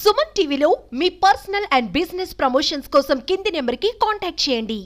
సుమన్ టీవీలో మీ personal and business promotions కోసం కింది నెంబర్కి కాంటాక్ట్ చేయండి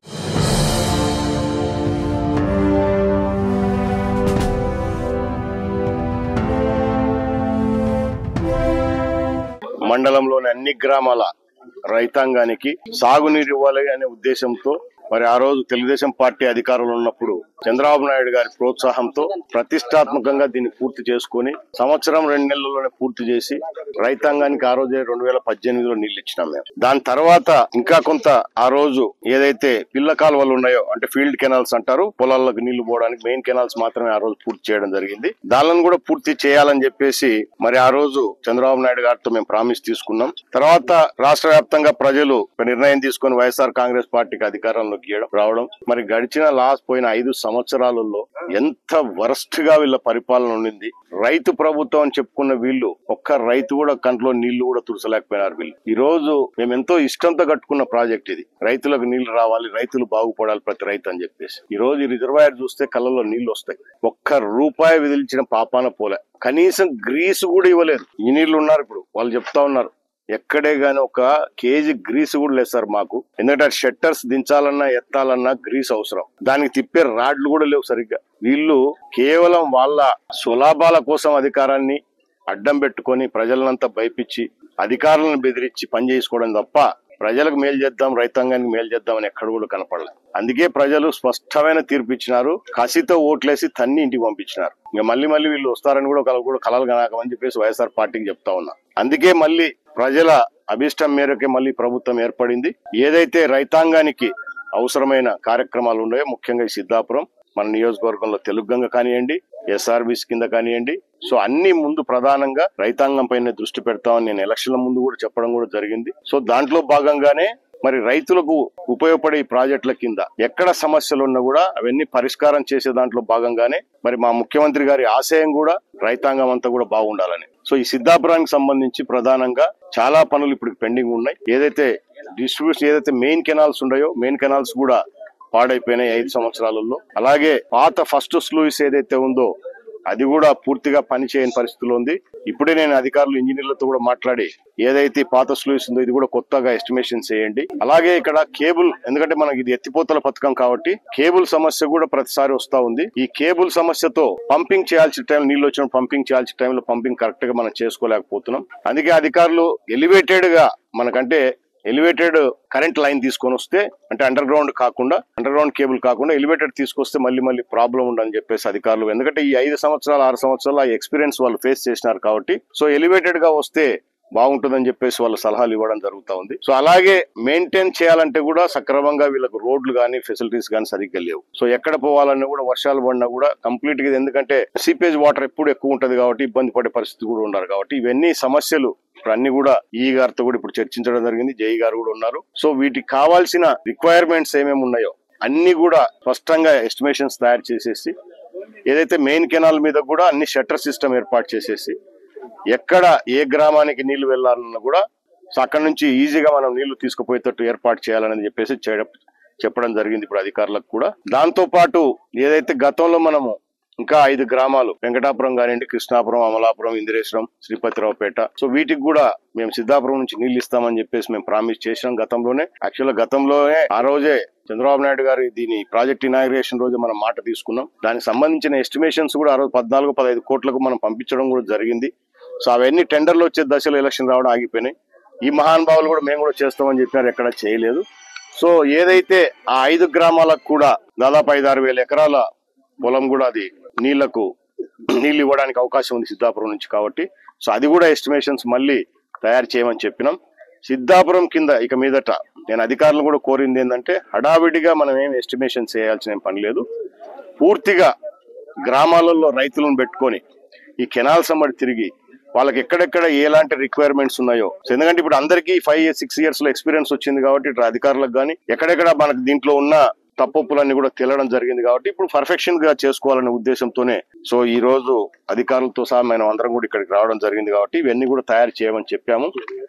మండలంలోని అన్ని గ్రామాల రైతాంగానికి సాగునీరు ఇవ్వాలి అనే ఉద్దేశంతో మరి ఆ రోజు తెలుగుదేశం పార్టీ అధికారంలో ఉన్నప్పుడు చంద్రబాబు నాయుడు గారి ప్రోత్సాహంతో ప్రతిష్టాత్మకంగా దీన్ని పూర్తి చేసుకొని సంవత్సరం రెండు నెలల్లోనే పూర్తి చేసి రైతాంగానికి ఆ రోజే రెండు వేల పద్దెనిమిదిలో నీళ్లు ఇచ్చినాం మేము దాని తర్వాత ఇంకా కొంత ఆ రోజు ఏదైతే పిల్ల కాలువలు ఉన్నాయో అంటే ఫీల్డ్ కెనాల్స్ అంటారు పొలాలకు నీళ్లు పోవడానికి మెయిన్ కెనాల్స్ మాత్రమే ఆ రోజు పూర్తి చేయడం జరిగింది దానిని కూడా పూర్తి చేయాలని చెప్పేసి మరి ఆ రోజు చంద్రబాబు నాయుడు గారితో మేము ప్రామిస్ తీసుకున్నాం తర్వాత రాష్ట్ర వ్యాప్తంగా ప్రజలు ఒక నిర్ణయం తీసుకొని వైఎస్ఆర్ కాంగ్రెస్ పార్టీకి అధికారంలోకి ఇయ్యడం- రావడం మరి గడిచిన లాస్ట్ పోయిన ఐదు సంవత్సరాలలో ఎంత వరస్ట్ గా వీళ్ళ పరిపాలన ఉండింది రైతు ప్రభుత్వం అని చెప్పుకున్న వీళ్ళు ఒక్క రైతు కూడా కంట్లో నీళ్లు కూడా తుడసలేకపోయినారు వీళ్ళు ఈ రోజు మేము ఎంతో ఇష్టంతో కట్టుకున్న ప్రాజెక్ట్ ఇది రైతులకు నీళ్లు రావాలి రైతులు బాగుపడాలి ప్రతి రైతు అని చెప్పేసి ఈ రోజు ఈ రిజర్వాయర్ చూస్తే కళ్ళలో నీళ్లు వస్తాయి ఒక్క రూపాయి విధించిన పాపాన పోలే కనీసం గ్రీసు కూడా ఇవ్వలేదు ఇంజనీర్లు ఉన్నారు ఇప్పుడు వాళ్ళు చెప్తా ఉన్నారు ఎక్కడే గాని ఒక కేజీ గ్రీస్ కూడా లేదు సార్ మాకు ఎందుకంటే షట్టర్స్ దించాలన్నా ఎత్తాలన్నా గ్రీస్ అవసరం దానికి తిప్పే రాడ్లు కూడా లేవు సరిగ్గా వీళ్ళు కేవలం వాళ్ళ సులాభాల కోసం అధికారాన్ని అడ్డం పెట్టుకొని ప్రజలనంతా భయపించి అధికారులను బెదిరించి పని చేసుకోవడం తప్ప ప్రజలకు మేలు చేద్దాం రైతాంగానికి మేలు చేద్దాం అని ఎక్కడ కూడా కనపడలేదు అందుకే ప్రజలు స్పష్టమైన తీర్పు ఇచ్చినారు కసితో ఓట్లేసి తన్ని ఇంటికి పంపించినారు ఇంకా మళ్ళీ మళ్ళీ వీళ్ళు వస్తారని కూడా ఒకళ్ళు కూడా కలలు కనాకమని చెప్పేసి వైఎస్ఆర్ పార్టీకి చెప్తా ఉన్నా అందుకే మళ్ళీ ప్రజల అభిష్టం మేరకే మళ్ళీ ప్రభుత్వం ఏర్పడింది ఏదైతే రైతాంగానికి అవసరమైన కార్యక్రమాలు ఉన్నాయో ముఖ్యంగా ఈ సిద్ధాపురం మన నియోజకవర్గంలో తెలుగంగ కానివ్వండి ఎస్ఆర్బిస్ కింద కానివ్వండి సో అన్ని ముందు ప్రధానంగా రైతాంగం పైన దృష్టి పెడతామని నేను ఎలక్షన్ల ముందు కూడా చెప్పడం కూడా జరిగింది సో దాంట్లో భాగంగానే మరి రైతులకు ఉపయోగపడే ఈ ప్రాజెక్టుల కింద ఎక్కడ సమస్యలు ఉన్నా కూడా అవన్నీ పరిష్కారం చేసే దాంట్లో భాగంగానే మరి మా ముఖ్యమంత్రి గారి ఆశయం కూడా రైతాంగం అంతా కూడా బాగుండాలని సో ఈ సిద్ధాపురానికి సంబంధించి ప్రధానంగా చాలా పనులు ఇప్పుడు పెండింగ్ ఉన్నాయి ఏదైతే డిస్ట్రిబ్యూషన్ ఏదైతే మెయిన్ కెనాల్స్ ఉన్నాయో మెయిన్ కెనాల్స్ కూడా పాడైపోయినాయి ఐదు సంవత్సరాలలో అలాగే పాత ఫస్ట్ స్లూయిస్ ఏదైతే ఉందో అది కూడా పూర్తిగా పనిచేయని పరిస్థితిలో ఉంది ఇప్పుడే నేను అధికారులు ఇంజనీర్లతో కూడా మాట్లాడి ఏదైతే పాత స్లూయిస్ ఉందో ఇది కూడా కొత్తగా ఎస్టిమేషన్ చేయండి అలాగే ఇక్కడ కేబుల్ ఎందుకంటే మనకి ఇది ఎత్తిపోతల పథకం కాబట్టి కేబుల్ సమస్య కూడా ప్రతిసారి వస్తా ఉంది ఈ కేబుల్ సమస్యతో పంపింగ్ చేయాల్సిన టైం నీళ్ళు వచ్చిన పంపింగ్ చేయాల్సిన టైంలో పంపింగ్ కరెక్ట్ గా మనం చేసుకోలేకపోతున్నాం అందుకే అధికారులు ఎలివేటెడ్ గా మనకంటే ఎలివేటెడ్ కరెంట్ లైన్ తీసుకొని వస్తే అంటే అండర్ గ్రౌండ్ కాకుండా అండర్ గ్రౌండ్ కేబుల్ కాకుండా ఎలివేటెడ్ తీసుకొస్తే మళ్ళీ మళ్ళీ ప్రాబ్లం ఉండని చెప్పేసి అధికారులు ఎందుకంటే ఈ ఐదు సంవత్సరాలు ఆరు సంవత్సరాలు ఆ ఎక్స్పీరియన్స్ వాళ్ళు ఫేస్ చేసినారు కాబట్టి సో ఎలివేటెడ్ గా వస్తే బాగుంటుందని చెప్పేసి వాళ్ళు సలహాలు ఇవ్వడం జరుగుతా ఉంది సో అలాగే మెయింటైన్ చేయాలంటే కూడా సక్రమంగా వీళ్ళకు రోడ్లు కానీ ఫెసిలిటీస్ కానీ సరిగ్గా లేవు సో ఎక్కడ పోవాలన్నా కూడా వర్షాలు పడినా కూడా కంప్లీట్ గా ఇది ఎందుకంటే సీపేజ్ వాటర్ ఎప్పుడు ఎక్కువ ఉంటది కాబట్టి ఇబ్బంది పడే పరిస్థితి కూడా ఉన్నారు కాబట్టి ఇవన్నీ సమస్యలు ఇప్పుడు అన్ని కూడా ఈ గారితో కూడా ఇప్పుడు చర్చించడం జరిగింది జై గారు కూడా ఉన్నారు సో వీటికి కావాల్సిన రిక్వైర్మెంట్స్ ఏమేమి ఉన్నాయో అన్ని కూడా స్పష్టంగా ఎస్టిమేషన్స్ తయారు చేసేసి ఏదైతే మెయిన్ కెనాల్ మీద కూడా అన్ని షట్టర్ సిస్టమ్ ఏర్పాటు చేసేసి ఎక్కడ ఏ గ్రామానికి నీళ్లు వెళ్ళాలన్నా కూడా సో అక్కడ నుంచి ఈజీగా మనం నీళ్లు తీసుకుపోయేటట్టు ఏర్పాటు చేయాలని చెప్పేసి చేయడం చెప్పడం జరిగింది ఇప్పుడు అధికారులకు కూడా దాంతో పాటు ఏదైతే గతంలో మనము ఇంకా ఐదు గ్రామాలు వెంకటాపురం కానివ్వండి కృష్ణాపురం అమలాపురం ఇందిరేశ్వరం శ్రీపతిరావుపేట సో వీటికి కూడా మేము సిద్ధాపురం నుంచి నీళ్లు ఇస్తామని చెప్పేసి మేము ప్రామిస్ చేసినాం గతంలోనే యాక్చువల్ గతంలోనే ఆ రోజే చంద్రబాబు నాయుడు గారి దీని ప్రాజెక్ట్ ఇనాగ్రేషన్ రోజు మనం మాట తీసుకున్నాం దానికి సంబంధించిన ఎస్టిమేషన్స్ కూడా ఆ రోజు పద్నాలుగు పదహైదు కోట్లకు మనం పంపించడం కూడా జరిగింది సో అవన్నీ టెండర్లు వచ్చే దశలో ఎలక్షన్ రావడం ఆగిపోయినాయి ఈ మహానుభావులు కూడా మేము కూడా చేస్తామని చెప్పినారు ఎక్కడ చేయలేదు సో ఏదైతే ఆ ఐదు గ్రామాలకు కూడా దాదాపు ఐదు ఆరు వేల ఎకరాల పొలం కూడా అది నీళ్లకు నీళ్లు ఇవ్వడానికి అవకాశం ఉంది సిద్ధాపురం నుంచి కాబట్టి సో అది కూడా ఎస్టిమేషన్స్ మళ్ళీ తయారు చేయమని చెప్పినాం సిద్ధాపురం కింద ఇక మీదట నేను అధికారులు కూడా కోరింది ఏంటంటే హడావిడిగా మనం ఏం ఎస్టిమేషన్ చేయాల్సిన ఏం పని లేదు పూర్తిగా గ్రామాలలో రైతులను పెట్టుకొని ఈ కెనాల్ సమ్మడి తిరిగి వాళ్ళకి ఎక్కడెక్కడ ఎలాంటి రిక్వైర్మెంట్స్ ఉన్నాయో సో ఎందుకంటే ఇప్పుడు అందరికీ ఫైవ్ సిక్స్ ఇయర్స్ లో ఎక్స్పీరియన్స్ వచ్చింది కాబట్టి ఇటు అధికారులకు కానీ ఎక్కడెక్కడ మనకు దీంట్లో ఉన్న తప్పులన్నీ కూడా తేలడం జరిగింది కాబట్టి ఇప్పుడు పర్ఫెక్షన్ గా చేసుకోవాలనే ఉద్దేశంతోనే సో ఈ రోజు అధికారులతో సహా మనం అందరం కూడా ఇక్కడికి రావడం జరిగింది కాబట్టి ఇవన్నీ కూడా తయారు చేయమని చెప్పాము